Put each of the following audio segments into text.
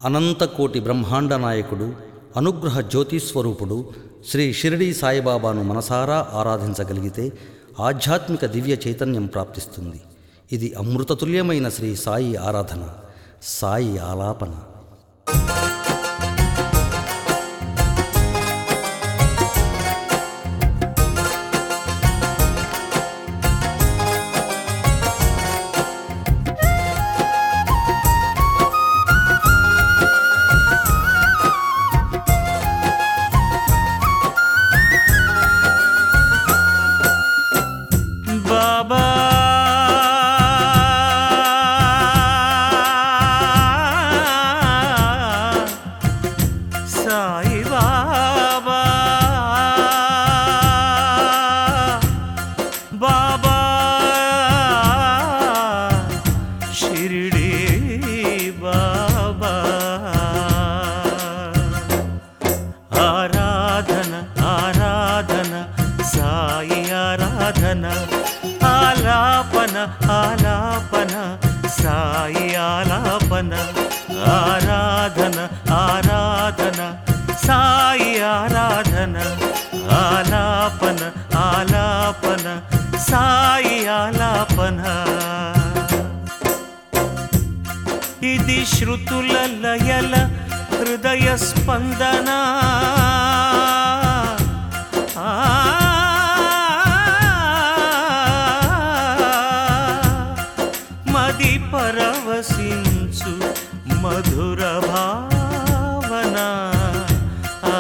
అనంతకోటి బ్రహ్మాండ నాయకుడు అనుగ్రహ జ్యోతిస్వరూపుడు శ్రీ షిరిడీ సాయిబాబాను మనసారా ఆరాధించగలిగితే ఆధ్యాత్మిక దివ్య చైతన్యం ప్రాప్తిస్తుంది ఇది అమృతతుల్యమైన శ్రీ సాయి ఆరాధన సాయి ఆలాపన బాబా సాయి బాబా బాబా షిరిడి బాబా ఆరాధన ఆరాధన సాయి ఆరాధన ఆలాపన ఆలాపన సాయి ఆలాపన ఆరాధన ఆరాధన సాయి ఆరాధన ఆలాపన ఆలాపన సాయి ఆలాపన ఇది శృతుల లయల హృదయ స్పందన ఆ, మది పరవశించు మధుర భావన ఆ,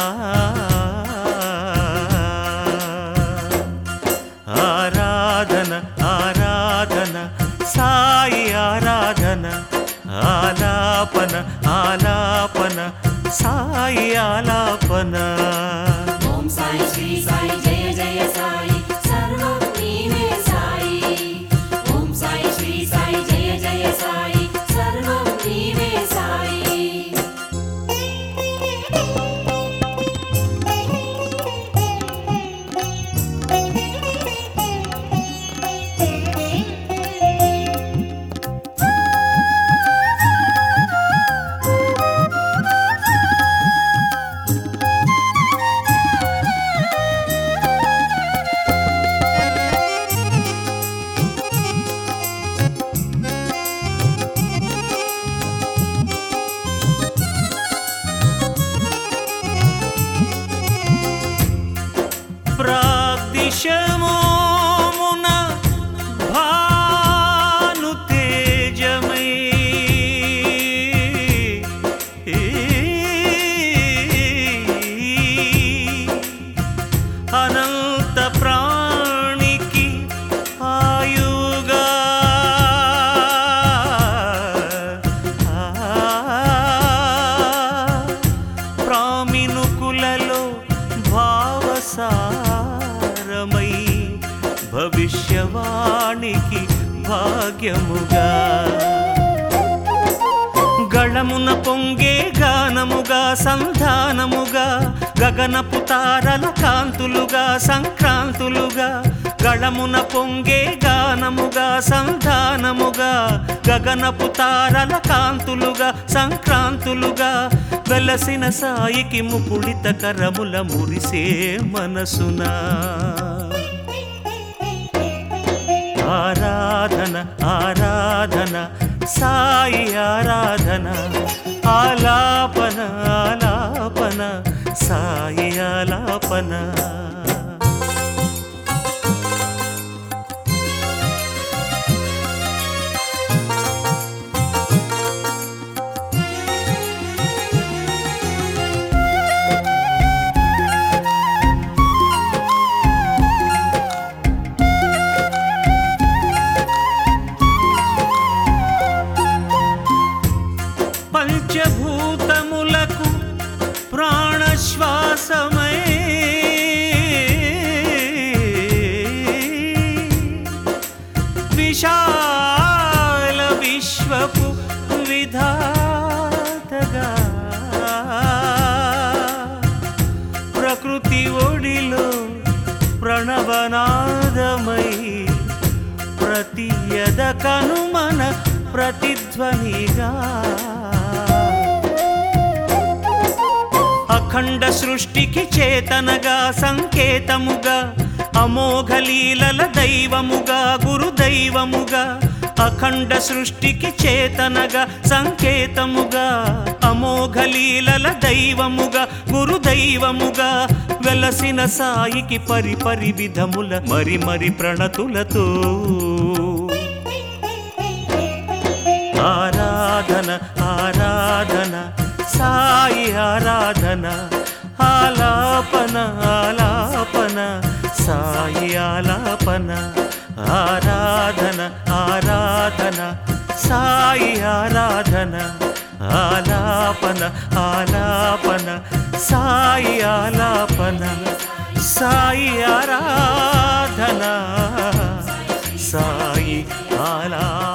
ఆరాధన ఆరాధన సాయి ఆరాధన ఆలాపన ఆలాపన సాయి ఆలాపన ఓం సాయి శ్రీ సాయి జయ జయ సాయి సర్వం నీవే సాయి ఓం సాయి శ్రీ సాయి జయ జయ సాయి సర్వం నీవే సాయి ప్రాగ్దిశమోమున భాను తేజమై అనంత ప్రాణికి ఆయుగా ప్రామినుకులలో భావసారమై భవిష్యవాణికి భాగ్యముగా గళమున పొంగే గానముగా సంధానముగా గగనపు తారల కాంతులుగా సంక్రాంతులుగా గళమున పొంగే గానముగా సంధానముగా గగనపు తారల కాంతులుగా సంక్రాంతులుగా వెలసిన సాయికి ముకుళిత కరముల మురిసే మనసునా ఆరాధన ఆరాధన సాయి ఆరాధన ఆలాపన ఆలాపన సాయి ఆలాపన పంచభూతములకు ప్రాణశ్వాసమై విశాల విశ్వపు విధాతగా ప్రకృతి ఒడిలో ప్రణవనాదమై ప్రతియద కనుమన ప్రతిధ్వనిగా అఖండ సృష్టికి చేతనగా సంకేతముగా అమోఘ లీలల దైవముగా గురు దైవముగా అఖండ సృష్టికి చేతనగా సంకేతముగా అమోఘ లీలల దైవముగా గురు దైవముగా వెలసిన సాయికి పరి పరి విధముల మరి మరి ప్రణతులతో ఆరాధన ఆరాధన సాయి ఆరాధన ఆలాపన ఆలాపన సాయి ఆలాపన ఆరాధన ఆరాధన సాయి ఆరాధన ఆలాపన ఆలాపన సాయి ఆలాపన సాయి ఆరాధన సాయి ఆలా